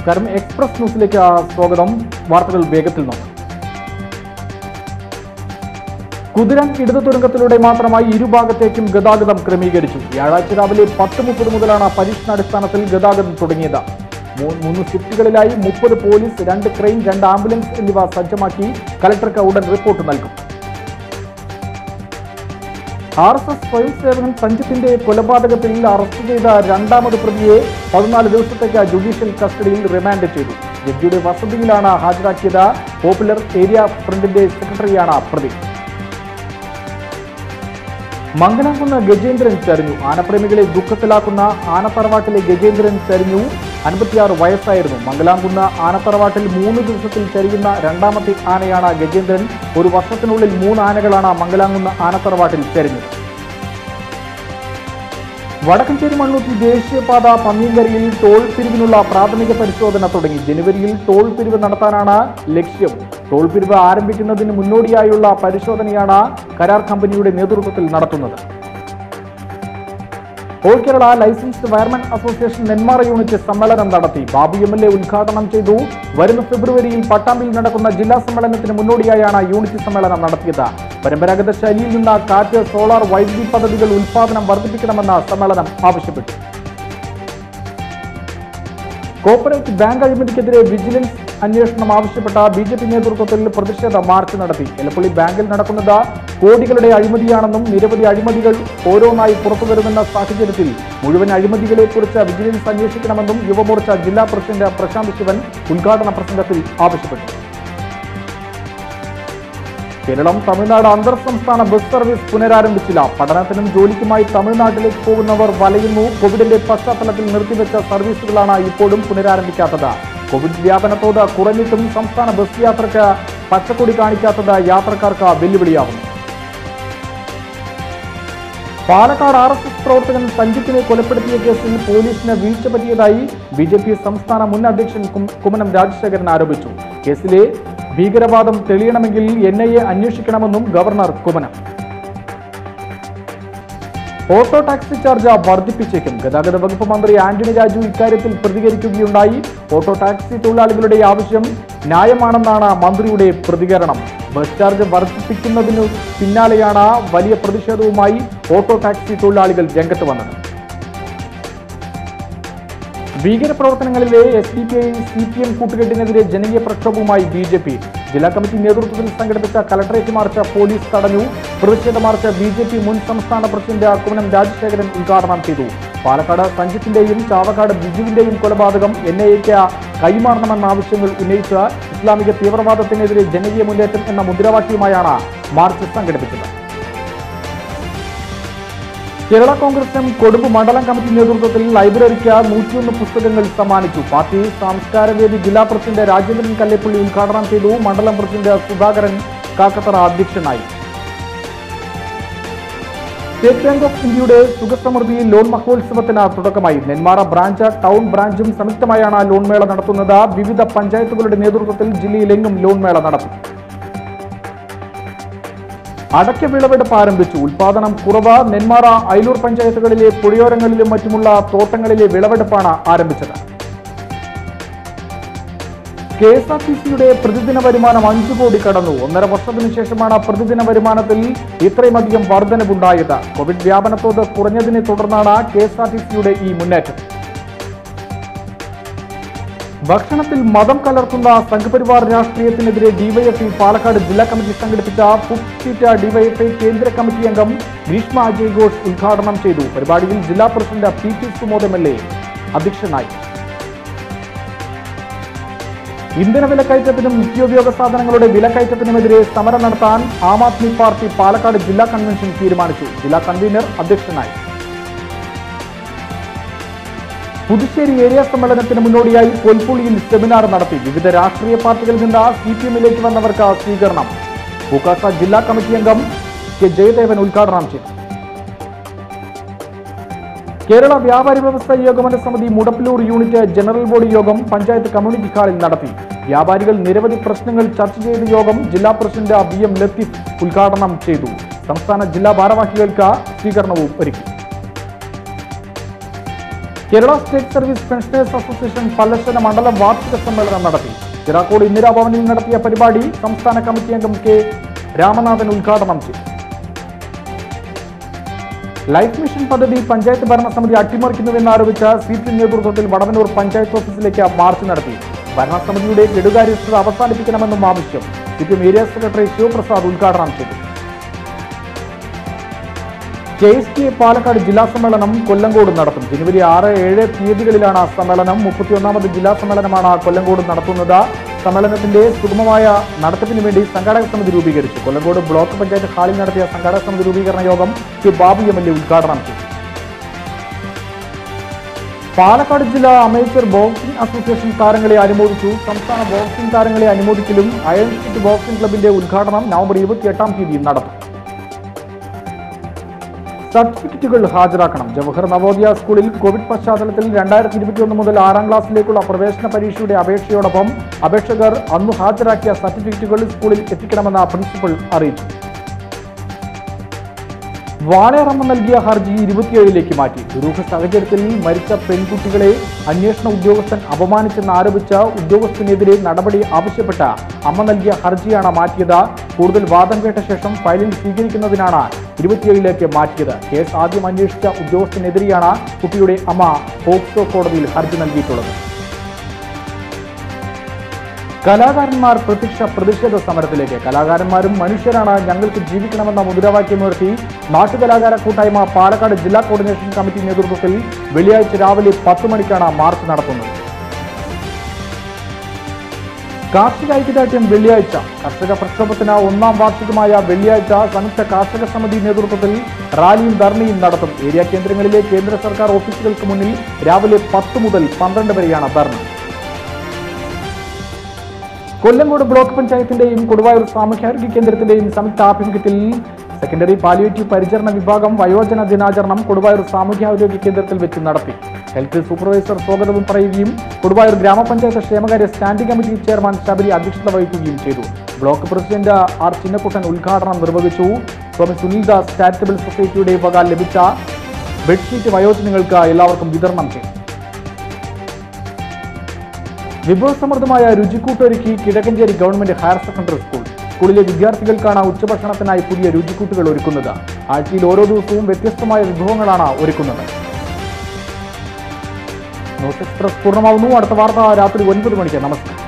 നമസ്കാരം എക്സ്പ്രസ് ന്യൂസിലേക്ക് സ്വാഗതം വാർത്തകൾ വേഗത്തിൽ നോക്കാം കുതിരൻ ഇടതു തുരങ്കത്തിലൂടെ മാത്രമായി ഇരുഭാഗത്തേക്കും ഗതാഗതം ക്രമീകരിച്ചു വ്യാഴാഴ്ച രാവിലെ പത്ത് മുപ്പത് മുതലാണ് പരീക്ഷണാടിസ്ഥാനത്തിൽ ഗതാഗതം തുടങ്ങിയത് മൂ- മൂന്ന് ഷിഫ്റ്റുകളിലായി മുപ്പത് പോലീസ് രണ്ട് ക്രെയിൻ രണ്ട് ആംബുലൻസ് എന്നിവ സജ്ജമാക്കി കലക്ടർക്ക് ഉടൻ റിപ്പോർട്ട് നൽകും ആർ എസ് എസ് സ്വയംസേവകൻ സഞ്ജിത്തിന്റെ കൊലപാതകത്തിൽ അറസ്റ്റ് ചെയ്ത രണ്ടാമത് പ്രതിയെ പതിനാല് ദിവസത്തേക്ക് ജുഡീഷ്യൽ കസ്റ്റഡിയിൽ റിമാൻഡ് ചെയ്തു ജഡ്ജിയുടെ വസതിയിലാണ് ഹാജരാക്കിയത് പോപ്പുലർ ഏരിയ ഫ്രണ്ടിന്റെ സെക്രട്ടറിയാണ് പ്രതി മംഗലാംകുന്ന് ഗജേന്ദ്രൻ ചരിഞ്ഞു ആനപ്രേമികളെ ദുഃഖത്തിലാക്കുന്ന ആനത്തറവാട്ടിലെ ഗജേന്ദ്രൻ ചരിഞ്ഞു അൻപത്തിയാറ് വയസ്സായിരുന്നു മംഗലാംകുന്ന് ആനത്തറവാട്ടിൽ മൂന്ന് ദിവസത്തിൽ ചരിയുന്ന രണ്ടാമത്തെ ആനയാണ് ഗജേന്ദ്രൻ ഒരു വർഷത്തിനുള്ളിൽ മൂന്ന് ആനകളാണ് മംഗലാംകുന്ന് ആനത്തറവാട്ടിൽ ചരിഞ്ഞത് വടക്കഞ്ചേരി മണ്ണൂത്തി ദേശീയപാത പന്നിയങ്കരയിൽ ടോൾ പിരിവിനുള്ള പ്രാഥമിക പരിശോധന തുടങ്ങി ജനുവരിയിൽ ടോൾ പിരിവ് നടത്താനാണ് ലക്ഷ്യം ടോൾ പിരിവ് ആരംഭിക്കുന്നതിന് മുന്നോടിയായുള്ള പരിശോധനയാണ് കരാർ കമ്പനിയുടെ നേതൃത്വത്തിൽ നടത്തുന്നത് all Kerala licensed wireman association Nenmara unit സമ്മേളനം നടത്തി ബാബു എം എൽ എ ഉദ്ഘാടനം ചെയ്തു വരുന്ന ഫെബ്രുവരിയിൽ പട്ടാമ്പിയിൽ നടക്കുന്ന ജില്ലാ സമ്മേളനത്തിന് മുന്നോടിയായാണ് യൂണിറ്റ് സമ്മേളനം നടത്തിയത് പരമ്പരാഗത ശൈലിയിൽ നിന്ന് കാറ്റ് സോളാർ വൈദ്യുതി പദ്ധതികൾ ഉൽപാദനം വർദ്ധിപ്പിക്കണമെന്ന് സമ്മേളനം ആവശ്യപ്പെട്ടു കോർപ്പറേറ്റ് ബാങ്ക് അഴിമതിക്കെതിരെ വിജിലൻസ് അന്വേഷണം ആവശ്യപ്പെട്ട ബി ജെ പി നേതൃത്വത്തിൽ പ്രതിഷേധ മാർച്ച് നടത്തി എലപ്പള്ളി ബാങ്കിൽ നടക്കുന്നത് കോടികളുടെ അഴിമതിയാണെന്നും നിരവധി അഴിമതികൾ ഓരോന്നായി പുറത്തുവരുമെന്ന സാഹചര്യത്തിൽ മുഴുവൻ അഴിമതികളെക്കുറിച്ച് വിജിലൻസ് അന്വേഷിക്കണമെന്നും യുവമോർച്ച ജില്ലാ പ്രസിഡന്റ് പ്രശാന്ത് ശിവൻ ഉദ്ഘാടന പ്രസംഗത്തിൽ ആവശ്യപ്പെട്ടു കേരളം തമിഴ്നാട് അന്തർ സംസ്ഥാന ബസ് സർവീസ് പുനരാരംഭിച്ചില്ല പഠനത്തിനും ജോലിക്കുമായി തമിഴ്നാട്ടിലേക്ക് പോകുന്നവർ വലയുന്നു കോവിഡിന്റെ പശ്ചാത്തലത്തിൽ നിർത്തിവെച്ച സർവീസുകളാണ് ഇപ്പോഴും പുനരാരംഭിക്കാത്തത് കോവിഡ് വ്യാപനത്തോത് കുറഞ്ഞിട്ടും സംസ്ഥാന ബസ് യാത്രയ്ക്ക് പച്ചക്കൊടി കാണിക്കാത്തത് യാത്രക്കാർക്ക് വെല്ലുവിളിയാവുന്നു പാലക്കാട് ആർ എസ് എസ് പ്രവർത്തകൻ സഞ്ജിത്തിനെ കൊലപ്പെടുത്തിയ കേസിൽ പോലീസിന് വീഴ്ച പറ്റിയതായി ബി ജെ പി സംസ്ഥാന മുൻ അധ്യക്ഷൻ കും- കുമ്മനം രാജശേഖരൻ ആരോപിച്ചു കേസിലെ ഭീകരവാദം തെളിയണമെങ്കിൽ എൻ ഐ എ അന്വേഷിക്കണമെന്നും governor Kummanam auto taxi charge വർദ്ധിപ്പിച്ചേക്കും ഗതാഗത വകുപ്പ് മന്ത്രി ആന്റണി രാജു ഇക്കാര്യത്തിൽ പ്രതികരിക്കുകയുണ്ടായി ഓട്ടോ ടാക്സി തൊഴിലാളികളുടെ ആവശ്യം ന്യായമാണെന്നാണ് മന്ത്രിയുടെ പ്രതികരണം ബസ് ചാർജ് വർദ്ധിപ്പിക്കുന്നതിനു പിന്നാലെയാണ് വലിയ പ്രതിഷേധവുമായി ഓട്ടോ ടാക്സി തൊഴിലാളികൾ രംഗത്ത് വന്നത് ഭീകരപ്രവർത്തനങ്ങളിലെ S D P I C P M കൂട്ടുകെട്ടിനെതിരെ ജനകീയ പ്രക്ഷോഭവുമായി ബി ജെ പി ജില്ലാ കമ്മിറ്റി നേതൃത്വത്തിൽ സംഘടിപ്പിച്ച കലക്ടറേറ്റ് മാർച്ച് പോലീസ് തടഞ്ഞു പ്രതിഷേധ മാർച്ച് ബി ജെ പി മുൻ സംസ്ഥാന പ്രസിഡന്റ് കുമ്മനം രാജശേഖരൻ ഉദ്ഘാടനം ചെയ്തു പാലക്കാട് സഞ്ജിത്തിന്റെയും ചാവക്കാട് ബിജുവിന്റെയും കൊലപാതകം എൻ ഐ എക്ക് കൈമാറണമെന്ന ആവശ്യങ്ങൾ ഉന്നയിച്ച് ഇസ്ലാമിക തീവ്രവാദത്തിനെതിരെ ജനകീയ മുന്നേറ്റം എന്ന മുദ്രാവാക്യവുമായാണ് മാർച്ച് സംഘടിപ്പിച്ചത് കേരള കോൺഗ്രസ് എം കൊടുമ്പ് മണ്ഡലം കമ്മിറ്റി നേതൃത്വത്തിൽ ലൈബ്രറിക്ക് നൂറ്റിയൊന്ന് പുസ്തകങ്ങൾ സമ്മാനിച്ചു പാർട്ടി സംസ്കാരവേദി ജില്ലാ പ്രസിഡന്റ് രാജേന്ദ്രൻ കല്ലേപ്പള്ളി ഉദ്ഘാടനം ചെയ്തു മണ്ഡലം പ്രസിഡന്റ് സുധാകരൻ കാക്കത്തറ അധ്യക്ഷനായി സ്റ്റേറ്റ് ബാങ്ക് ഓഫ് ഇന്ത്യയുടെ സുഖസമൃദ്ധി ലോൺ മഹോത്സവത്തിന് തുടക്കമായി നെന്മാറ ബ്രാഞ്ച് ടൗൺ ബ്രാഞ്ചും സംയുക്തമായാണ് ലോൺ മേള നടത്തുന്നത് വിവിധ പഞ്ചായത്തുകളുടെ നേതൃത്വത്തിൽ ജില്ലയിലെങ്ങും ലോൺ മേള നടത്തും അടയ്ക്ക വിളവെടുപ്പ് ആരംഭിച്ചു ഉൽപാദനം കുറവ് നെന്മാറ അയലൂർ പഞ്ചായത്തുകളിലെ പുഴയോരങ്ങളിലും മറ്റുമുള്ള തോട്ടങ്ങളിലെ വിളവെടുപ്പാണ് ആരംഭിച്ചത് കെ എസ് ആർ ടി സിയുടെ പ്രതിദിന വരുമാനം അഞ്ചു കോടി കടന്നു ഒന്നര വർഷത്തിനു ശേഷമാണ് പ്രതിദിന വരുമാനത്തിൽ ഇത്രയുമധികം വർധനവുണ്ടായത് കോവിഡ് വ്യാപനത്തോത് കുറഞ്ഞതിനെ തുടർന്നാണ് കെ എസ് ആർ ടി സിയുടെ ഈ മുന്നേറ്റം ഭക്ഷണത്തിൽ മതം കലർത്തുന്ന സംഘപരിവാർ രാഷ്ട്രീയത്തിനെതിരെ ഡിവൈഎഫ്ഐ പാലക്കാട് ജില്ലാ കമ്മിറ്റി സംഘടിപ്പിച്ച ഫുഡ് സീറ്റ് ഡിവൈഎഫ്ഐ കേന്ദ്ര കമ്മിറ്റി അംഗം ഗ്രീഷ്മ അജയ് ഘോഷ് ഉദ്ഘാടനം ചെയ്തു പരിപാടിയിൽ ജില്ലാ president P T Sumod M L A അധ്യക്ഷനായി ഇന്ധന വിലക്കയറ്റത്തിനും നിത്യോപയോഗ സാധനങ്ങളുടെ വിലക്കയറ്റത്തിനുമെതിരെ സമരം നടത്താൻ ആം ആദ്മി പാർട്ടി പാലക്കാട് ജില്ലാ കൺവെൻഷൻ തീരുമാനിച്ചു ജില്ലാ കൺവീനർ അധ്യക്ഷനായി പുതുശ്ശേരി ഏരിയ സമ്മേളനത്തിന് മുന്നോടിയായി പൊൽപ്പുള്ളിയിൽ സെമിനാർ നടത്തി വിവിധ രാഷ്ട്രീയ പാർട്ടികളിൽ നിന്ന് സി പി എമ്മിലേക്ക് വന്നവർക്ക് സ്വീകരണം പൂക്കാസ ജില്ലാ കമ്മിറ്റി അംഗം കെ ജയദേവൻ ഉദ്ഘാടനം ചെയ്തു കേരള വ്യാപാരി വ്യവസായ ഏകോപന സമിതി മുടപ്പിലൂർ യൂണിറ്റ് ജനറൽ ബോഡി യോഗം പഞ്ചായത്ത് കമ്മ്യൂണിറ്റി ഹാളിൽ നടത്തി വ്യാപാരികൾ നിരവധി പ്രശ്നങ്ങൾ ചർച്ച ചെയ്ത യോഗം ജില്ലാ പ്രസിഡന്റ് ബി എം ലത്തീഫ് ഉദ്ഘാടനം ചെയ്തു സംസ്ഥാന ജില്ലാ ഭാരവാഹികൾക്ക് സ്വീകരണവും ഒരുക്കി Kerala state service pensioners association Pallassana മണ്ഡലം വാർഷിക സമ്മേളനം നടത്തി ചിറാക്കോട് ഇന്ദിരാഭവനിൽ നടത്തിയ പരിപാടി സംസ്ഥാന കമ്മിറ്റി അംഗം കെ രാമനാഥൻ ഉദ്ഘാടനം ചെയ്തു ലൈഫ് മിഷൻ പദ്ധതി പഞ്ചായത്ത് ഭരണസമിതി അട്ടിമറിക്കുന്നുവെന്നാരോപിച്ച് സി പി നേതൃത്വത്തിൽ വടവന്നൂർ പഞ്ചായത്ത് ഓഫീസിലേക്ക് മാർച്ച് നടത്തി ഭരണസമിതിയുടെ കെടുകാര്യസ്ഥത അവസാനിപ്പിക്കണമെന്നും ആവശ്യം C P M area secretary Sivaprasad ഉദ്ഘാടനം ചെയ്തു K S T A Palakkad ജില്ലാ സമ്മേളനം കൊല്ലങ്കോട് നടത്തും ജനുവരി ആറ് ഏഴ് തീയതികളിലാണ് സമ്മേളനം മുപ്പത്തിയൊന്നാമത് ജില്ലാ സമ്മേളനമാണ് കൊല്ലങ്കോട് നടത്തുന്നത് സമ്മേളനത്തിന്റെ സുഗമമായ നടത്തിപ്പിന് വേണ്ടി സംഘാടക സമിതി രൂപീകരിച്ചു കൊല്ലങ്കോട് ബ്ലോക്ക് പഞ്ചായത്ത് ഹാളിൽ നടത്തിയ സംഘാടക സമിതി രൂപീകരണ യോഗം K Babu M L A ഉദ്ഘാടനം ചെയ്തു പാലക്കാട് ജില്ലാ അമേച്ചർ ബോക്സിംഗ് അസോസിയേഷൻ താരങ്ങളെ അനുമോദിച്ചു സംസ്ഥാന ബോക്സിംഗ് താരങ്ങളെ അനുമോദിക്കലും അയൺ സ്റ്റിറ്റ് ബോക്സിംഗ് ക്ലബിന്റെ ഉദ്ഘാടനം നവംബർ ഇരുപത്തിയെട്ടാം തീയതി നടത്തും സർട്ടിഫിക്കറ്റുകൾ ഹാജരാക്കണം ജവഹർ നവോദയ സ്കൂളിൽ കോവിഡ് പശ്ചാത്തലത്തിൽ രണ്ടായിരത്തി ഇരുപത്തിയൊന്ന് മുതൽ ആറാം ക്ലാസ്സിലേക്കുള്ള പ്രവേശന പരീക്ഷയുടെ അപേക്ഷയോടൊപ്പം അപേക്ഷകർ അന്ന് ഹാജരാക്കിയ സർട്ടിഫിക്കറ്റുകൾ സ്കൂളിൽ എത്തിക്കണമെന്ന് പ്രിൻസിപ്പൽ അറിയിച്ചു വാളയാറമ്മ നൽകിയ ഹർജി ഇരുപത്തിയേഴിലേക്ക് മാറ്റി ദുരൂഹ സാഹചര്യത്തിൽ മരിച്ച പെൺകുട്ടികളെ അന്വേഷണ ഉദ്യോഗസ്ഥൻ അപമാനിച്ചെന്ന് ആരോപിച്ച ഉദ്യോഗസ്ഥനെതിരെ നടപടി ആവശ്യപ്പെട്ട അമ്മ നൽകിയ ഹർജിയാണ് മാറ്റിയത് കൂടുതൽ വാദം കേട്ട ശേഷം ഫയലിൽ സ്വീകരിക്കുന്നതിനാണ് ഇരുപത്തിയേഴിലേക്ക് മാറ്റിയത് കേസ് ആദ്യം അന്വേഷിച്ച ഉദ്യോഗസ്ഥനെതിരെയാണ് കുട്ടിയുടെ അമ്മ പോക്സോ കോടതിയിൽ ഹർജി നൽകിയിട്ടുള്ളത് കലാകാരന്മാർ പ്രത്യക്ഷ പ്രതിഷേധ സമരത്തിലേക്ക് കലാകാരന്മാരും മനുഷ്യരാണ് ഞങ്ങൾക്ക് ജീവിക്കണമെന്ന മുദ്രാവാക്യമുയർത്തി നാട്ടുകലാകാര കൂട്ടായ്മ പാലക്കാട് ജില്ലാ കോർഡിനേഷൻ കമ്മിറ്റി നേതൃത്വത്തിൽ വെള്ളിയാഴ്ച രാവിലെ പത്ത് മണിക്കാണ് മാർച്ച് നടത്തുന്നത് കാർഷിക ഐക്യദാർഢ്യം വെള്ളിയാഴ്ച കർഷക പ്രക്ഷോഭത്തിന് ഒന്നാം വാർഷികമായ വെള്ളിയാഴ്ച സംയുക്ത കാർഷിക സമിതി നേതൃത്വത്തിൽ റാലിയും ധർണയും നടത്തും ഏരിയ കേന്ദ്രങ്ങളിലെ കേന്ദ്ര സർക്കാർ ഓഫീസുകൾക്ക് മുന്നിൽ രാവിലെ പത്ത് മുതൽ പന്ത്രണ്ട് വരെയാണ് ധർണ കൊല്ലങ്കോട് ബ്ലോക്ക് പഞ്ചായത്തിന്റെയും കൊടുവായൂർ സാമൂഹ്യാരോഗ്യ കേന്ദ്രത്തിന്റെയും സംയുക്ത ആഭിമുഖ്യത്തിൽ സെക്കൻഡറി പാലിയേറ്റീവ് പരിചരണ വിഭാഗം വയോജന ദിനാചരണം കൊടുവായൂർ സാമൂഹ്യാരോഗ്യ കേന്ദ്രത്തിൽ വെച്ച് നടത്തി ഹെൽത്ത് സൂപ്പർവൈസർ സ്വാഗതവും പറയുകയും കൊടുവായൂർ ഗ്രാമപഞ്ചായത്ത് ക്ഷേമകാര്യ സ്റ്റാൻഡിംഗ് കമ്മിറ്റി ചെയർമാൻ ശബരി അധ്യക്ഷത വഹിക്കുകയും ചെയ്തു ബ്ലോക്ക് പ്രസിഡന്റ് ആർ ചിന്നക്കുട്ടൻ ഉദ്ഘാടനം നിർവഹിച്ചു സ്വാമി സുനിൽദാസ് ചാരിറ്റബിൾ സൊസൈറ്റിയുടെ വക ലഭിച്ച ബെഡ്ഷീറ്റ് വയോജനങ്ങൾക്ക് എല്ലാവർക്കും വിതരണം ചെയ്തു വിഭവസമൃദ്ധമായ രുചിക്കൂട്ടൊരുക്കി Kizhakkancheri government higher secondary school സ്കൂളിലെ വിദ്യാർത്ഥികൾക്കാണ് ഉച്ചഭക്ഷണത്തിനായി പുതിയ രുചിക്കൂട്ടുകൾ ഒരുക്കുന്നത് ആഴ്ചയിൽ ഓരോ ദിവസവും വ്യത്യസ്തമായ വിഭവങ്ങളാണ് ഒരുക്കുന്നത് ന്യൂസ് എക്സ്പ്രസ് പൂർണ്ണമാവുന്നു അടുത്ത വാർത്ത രാത്രി ഒൻപത് മണിക്ക് നമസ്കാരം